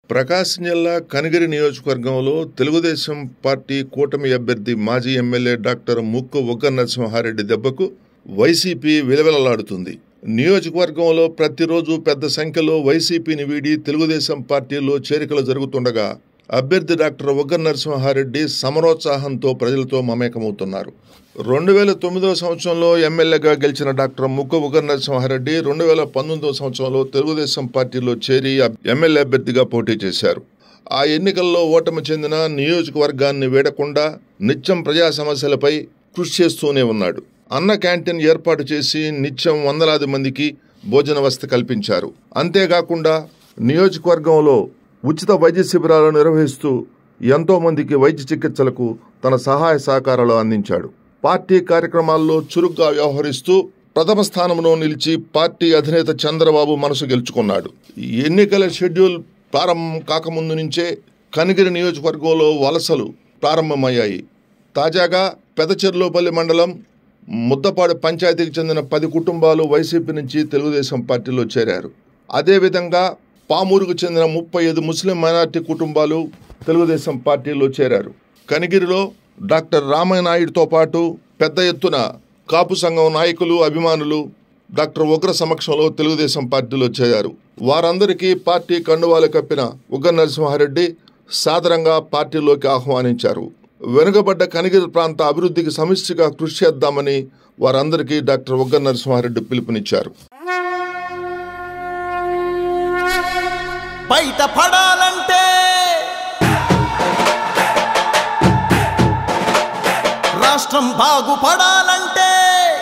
ప్రకాశం జిల్లా కనిగిరి నియోజకవర్గంలో తెలుగుదేశం పార్టీ కూటమి అభ్యర్థి మాజీ ఎమ్మెల్యే డాక్టర్ ముక్కు ఉగ్గ నరసింహారెడ్డి దెబ్బకు వైసీపీ విలవిలలాడుతుంది నియోజకవర్గంలో ప్రతిరోజు పెద్ద సంఖ్యలో వైసీపీని వీడి తెలుగుదేశం పార్టీలో చేరికలు జరుగుతుండగా అభ్యర్థి డాక్టర్ ఉగ్గ నరసింహారెడ్డి సమరోత్సాహంతో ప్రజలతో మమేకమవుతున్నారు రెండు వేల తొమ్మిదవ సంవత్సరంలో ఎమ్మెల్యేగా గెలిచిన డాక్టర్ ముక్క ఉగ్గ నరసింహారెడ్డి రెండు వేల పంతొమ్మిదవ సంవత్సరంలో తెలుగుదేశం పార్టీలో చేరి ఎమ్మెల్యే అభ్యర్థిగా పోటీ చేశారు ఆ ఎన్నికల్లో ఓటమి చెందిన నియోజకవర్గాన్ని వీడకుండా నిత్యం ప్రజా సమస్యలపై కృషి చేస్తూనే ఉన్నాడు అన్న క్యాంటీన్ ఏర్పాటు చేసి నిత్యం వందలాది మందికి భోజన వసతి కల్పించారు అంతేకాకుండా నియోజకవర్గంలో ఉచిత వైద్య శిబిరాలు నిర్వహిస్తూ ఎంతో మందికి వైద్య చికిత్సలకు తన సహాయ సహకారాలు అందించాడు పార్టీ కార్యక్రమాల్లో చురుగ్గా వ్యవహరిస్తూ ప్రథమ స్థానంలో నిలిచి పార్టీ అధినేత చంద్రబాబు మనసు గెలుచుకున్నాడు ఎన్నికల షెడ్యూల్ ప్రారంభం కాకముందు నుంచే కనిగిరి నియోజకవర్గంలో వలసలు ప్రారంభమయ్యాయి తాజాగా పెదచెర్లోపల్లి మండలం ముద్దపాడు పంచాయతీకి చెందిన పది కుటుంబాలు వైసీపీ నుంచి తెలుగుదేశం పార్టీలో చేరారు అదేవిధంగా పామూరుకు చెందిన ముప్పై ఐదు ముస్లిం మైనార్టీ కుటుంబాలు తెలుగుదేశం పార్టీలో చేరారు కనిగిరిలో డాక్టర్ రామనాయుడుతో పాటు పెద్ద ఎత్తున కాపు సంఘం నాయకులు అభిమానులు డాక్టర్ ఉగ్ర సమక్షంలో తెలుగుదేశం పార్టీలో చేరారు వారందరికీ పార్టీ కండువాలు కప్పిన ఉగ్ర నరసింహారెడ్డి సాదరంగా పార్టీలోకి ఆహ్వానించారు వెనుకబడ్డ కనిగిరి ప్రాంత అభివృద్ధికి సమిష్టిగా కృషి చేద్దామని వారందరికీ డాక్టర్ ఉగ్ర నరసింహారెడ్డి పిలుపునిచ్చారు బయట పడాలంటే రాష్ట్రం బాగుపడాలంటే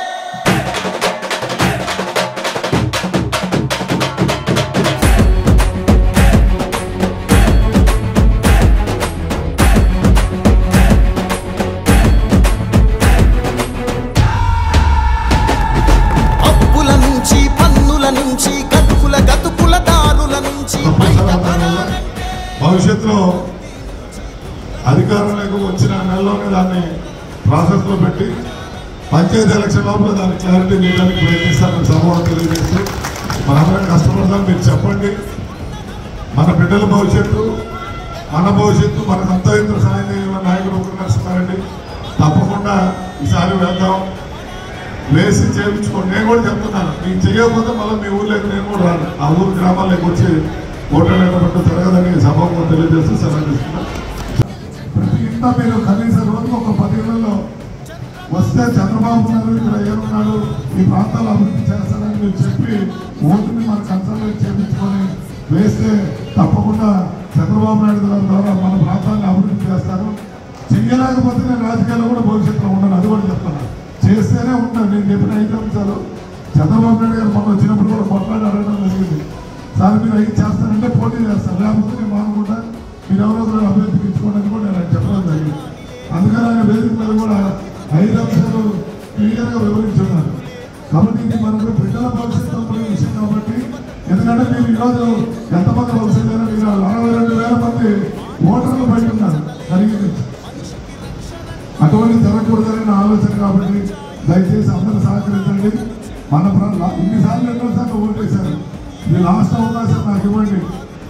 అప్పుల నుంచి పన్నుల నుంచి గతుకుల గతుకుల దారుల నుంచి బయట పడాలంటే భవిష్యత్తులో అధికారంలోకి వచ్చిన నెలలోనే దాన్ని ప్రాసెస్లో పెట్టి పంచాయతీ ఎలక్షన్ లోపల దాన్ని క్లారిటీ చేయడానికి ప్రయత్నిస్తానని సమూహం తెలియజేస్తూ మనందరం కష్టపడదాం మీరు చెప్పండి మన బిడ్డల భవిష్యత్తు మన భవిష్యత్తు మన సంతోషంతో సాయం చేయమని నాయకుడు నడుస్తున్నారండి తప్పకుండా ఈసారి వెళ్దాం వేసి చేయించుకోండి నేను కూడా చెప్తున్నాను మీకు చేయకపోతే మళ్ళీ మీ ఊర్లోకి నేను కూడా రాను ఆ ఊరు గ్రామాల్లోకి వచ్చి ఓటర్ పెట్టడం జరగదని సభకు తెలియజేస్తూ సెలవు తీసుకున్నాను ప్రతి ఇంట మీరు కనీసం రోజుకు ఒక పది ఇళ్లలో వస్తే చంద్రబాబు నాయుడు ఇక్కడ ఏమన్నాడు ఈ ప్రాంతాలు అభివృద్ధి చేస్తానని మీరు చెప్పి ఓటుని మన కన్సల్ట్ చేయించుకొని వేస్తే తప్పకుండా చంద్రబాబు నాయుడు గారి ద్వారా మన ప్రాంతాన్ని అభివృద్ధి చేస్తారు చెయ్యలేకపోతే నేను రాజకీయాల్లో కూడా భవిష్యత్తులో ఉండను అది కూడా చెప్తాను చేస్తేనే ఉంటాను నేను చెప్పిన ఐదు అంశాలు చంద్రబాబు నాయుడు గారు మొన్న వచ్చినప్పుడు కూడా కొట్లాడి అడగడం జరిగింది సార్ మీరు ఐదు చేస్తానంటే పోటీ చేస్తాను లేకపోతే నేను మానుకుంటా మీరు ఎవరో ఒకరు అభివృద్ధికి ఇచ్చుకోండి అని కూడా నేను ఆయన చెప్పడం జరిగింది అందుకని ఆయన వేదిక మీద కూడా ఐదు అంశాలు క్లియర్గా వివరించున్నారు కాబట్టి ఇది మనకు బిడ్డల భవిష్యత్తు ఉండే విషయం కాబట్టి ఎందుకంటే మీరు ఈరోజు ఎంతమంది వలసలేరు మీరు అరవై రెండు వేల మంది ఓటర్లు బయట ఉన్నారు కలిగి నుంచి అటువంటి జరగకూడదని నా ఆలోచన కాబట్టి దయచేసి అందరూ సహకరించండి మన ప్ర- ఇన్నిసార్లు ఎన్నోసార్లు ఓటేశారు మీ లాస్ట్ అవకాశం నాకు ఇవ్వండి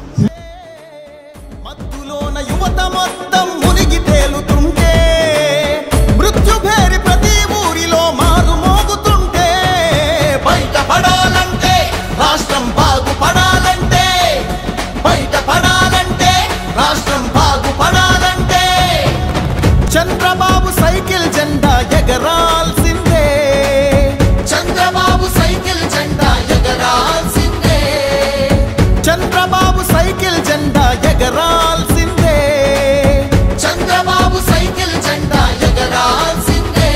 మత్తులోన యువత మొత్తం మునిగి తేలుతుంటే మృత్యుభేరి ప్రతి ఊరిలో మారు మోగుతుంటే బయట పడాలంటే రాష్ట్రం బాగుపడాలంటే బయట పడాలంటే రాష్ట్రం బాగుపడాలంటే చంద్రబాబు సైకిల్ జెండా ఎగరాల్సిందే చంద్రబాబు సైకిల్ జెండా ఎగరాల్సిందే చంద్రబాబు సైకిల్ జెండా ఎగరాల్సిందే చంద్రబాబు సైకిల్ జెండా ఎగరాల్సిందే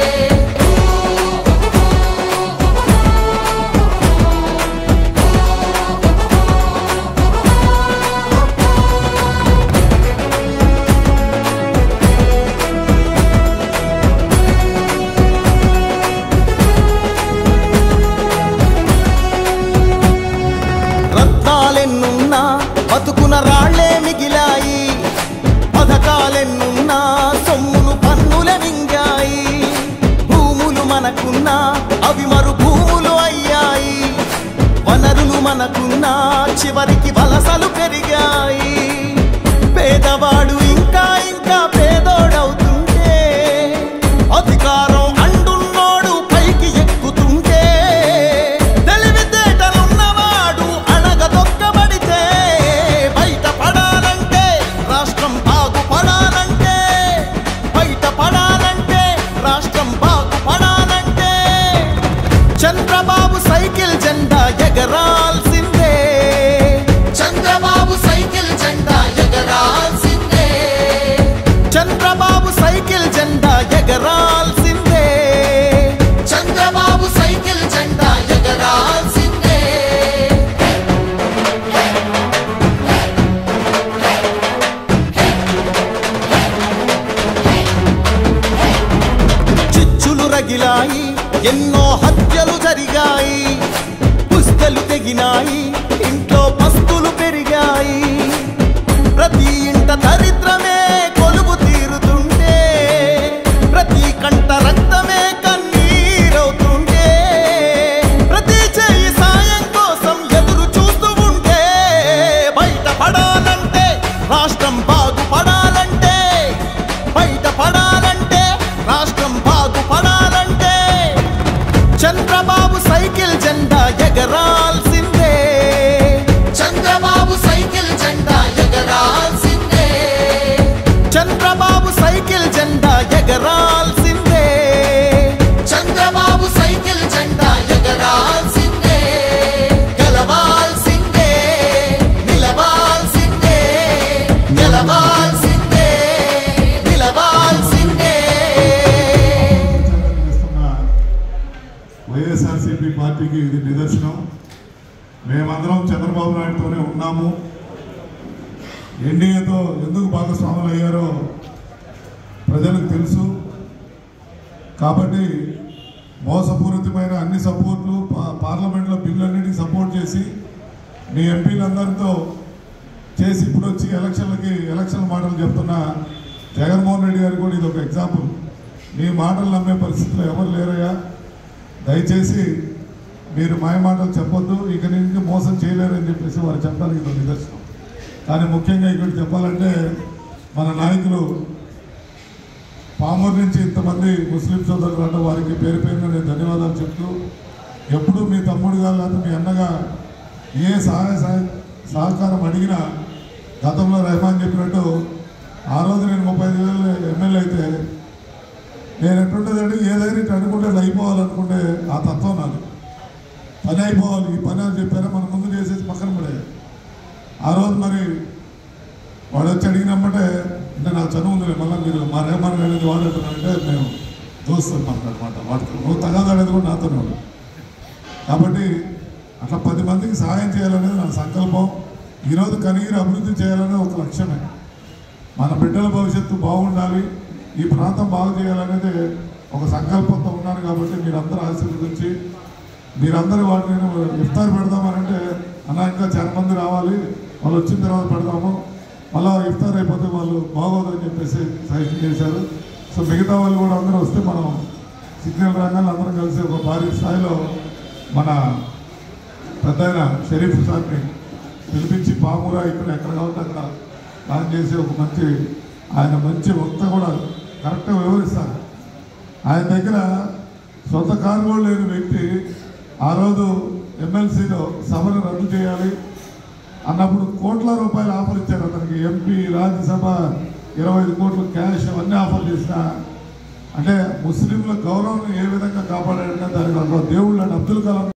రత్నాలెన్నున్నా బతుకున రాళ్లే మిగిలాయి పథకాలెన్నున్నా సొమ్మును పన్నులే మింగాయి భూములు మనకున్నా అవి మరు భూములు అయ్యాయి వనరులు మనకున్నా చివరికి వలసలు పెరిగాయి ఎన్నో హత్యలు జరిగాయి పుస్తలు తెగినాయి ఇంట్లో పస్తులు పెరిగాయి ప్రతి ఇంట దరిద్రమే కొలువు తీరుతుంటే ప్రతి కంట రక్తమే కన్నీరవుతుంటే ప్రతి చేయి సాయం కోసం ఎదురు చూస్తూ ఉంటే బయట పడాలంటే రాష్ట్రం బాగుపడాలంటే బయట పడాలంటే రాష్ట్రం బాగుపడాలంటే చంద్రబాబు సైకిల్ జెండా ఎగరాల్సిందే చంద్రబాబు సైకిల్ జెండా ఎగరాల్సిందే చంద్రబాబు సైకిల్ జెండా ఎగరాల్సిందే చంద్రబాబు సైకిల్ జెండా ఎగరాల్సిందే గెలవాల్సిందే నిలవాల్సిందే గెలవాల్సిందే నిలవాల్సిందే చేస్తున్న వైఎస్ఆర్సీపీ పార్టీకి ఇది నిదర్శనం మేమందరం చంద్రబాబు నాయుడుతోనే ఉన్నాము ఎన్డీఏతో ఎందుకు భాగస్వాములు అయ్యారో ప్రజలకు తెలుసు కాబట్టి మోసపూరితమైన అన్ని సపోర్ట్లు పా- పార్లమెంట్లో బిల్లులన్నిటికీ సపోర్ట్ చేసి మీ ఎంపీలందరితో చేసి ఇప్పుడు వచ్చి ఎలక్షన్లకి ఎలక్షన్ మాటలు చెప్తున్న జగన్మోహన్ రెడ్డి గారు కూడా ఇది ఒక ఎగ్జాంపుల్ మీ మాటలు నమ్మే పరిస్థితిలో ఎవరు లేరయ్యా దయచేసి మీరు మాయ మాటలు చెప్పొద్దు ఇక నుంచి మోసం చేయలేరని చెప్పేసి వారు చెప్పడానికి ఇది ఒక నిదర్శనం కానీ ముఖ్యంగా ఇక్కడ చెప్పాలంటే మన నాయకులు పామూరు నుంచి ఇంతమంది ముస్లిం సోదరులు అంటే వారికి పేరు పేరున నేను ధన్యవాదాలు చెప్తూ ఎప్పుడు మీ తమ్ముడుగా లేదా మీ అన్నగా ఏ సహాయ సహాయ- సహకారం అడిగినా గతంలో రెహమాన్ చెప్పినట్టు ఆ రోజు నేను ముప్పై ఐదు వేలు ఎమ్మెల్యే అయితే నేను ఎట్లుంటుందంటే ఏదైనా ఇట్లా అనుకుంటే అది అయిపోవాలనుకుంటే ఆ తత్వం నాది పని అయిపోవాలి ఈ పని అని చెప్పారా మనం ముందు చేసేసి పక్కన పడే ఆ రోజు మరి వాడు వచ్చి అడిగినమ్మంటే అంటే నాకు చదువు ఉంది మళ్ళీ మీరు మా రేమాన్ అనేది వాడుతున్నారంటే మేము దోస్తాం అనమాట వాడుతాం నువ్వు తగాదాడేది కూడా నాతోనే వాడు కాబట్టి అట్లా పది మందికి సహాయం చేయాలనేది నా సంకల్పం ఈరోజు కనిగిరి అభివృద్ధి చేయాలనేది ఒక లక్ష్యమే మన బిడ్డల భవిష్యత్తు బాగుండాలి ఈ ప్రాంతం బాగు చేయాలనేది ఒక సంకల్పంతో ఉన్నాను కాబట్టి మీరందరూ ఆశీర్వదించి మీరందరూ వాటిని ఇఫ్తార్ పెడదామనంటే అన్న ఇంకా చాలా మంది రావాలి వాళ్ళు వచ్చిన తర్వాత పెడదాము మళ్ళా ఇఫ్తార్ అయిపోతే వాళ్ళు బాగోదని చెప్పేసి సజెషన్ చేశారు సో మిగతా వాళ్ళు కూడా అందరూ వస్తే మనం సిగ్నల్ రంగాలు అందరం కలిసి ఒక భారీ స్థాయిలో మన పెద్ద ఆయన షరీఫ్ సార్ని పిలిపించి పామురా ఇక్కడ ఎక్కడ కావాలంటే అక్కడ ప్లాన్ చేసి ఒక మంచి ఆయన మంచి వక్త కూడా కరెక్ట్గా వివరిస్తారు ఆయన దగ్గర సొంత కారు కూడా లేని వ్యక్తి ఆ రోజు ఎమ్మెల్సీలో సభను రద్దు చేయాలి అన్నప్పుడు కోట్ల రూపాయలు ఆఫర్ ఇచ్చారు అతనికి ఎంపీ రాజ్యసభ ఇరవై ఐదు కోట్లు క్యాష్ అవన్నీ ఆఫర్ చేసిన అంటే ముస్లింల గౌరవం ఏ విధంగా కాపాడాడంటే దానికి ఒక దేవుళ్ళు అబ్దుల్ కలాం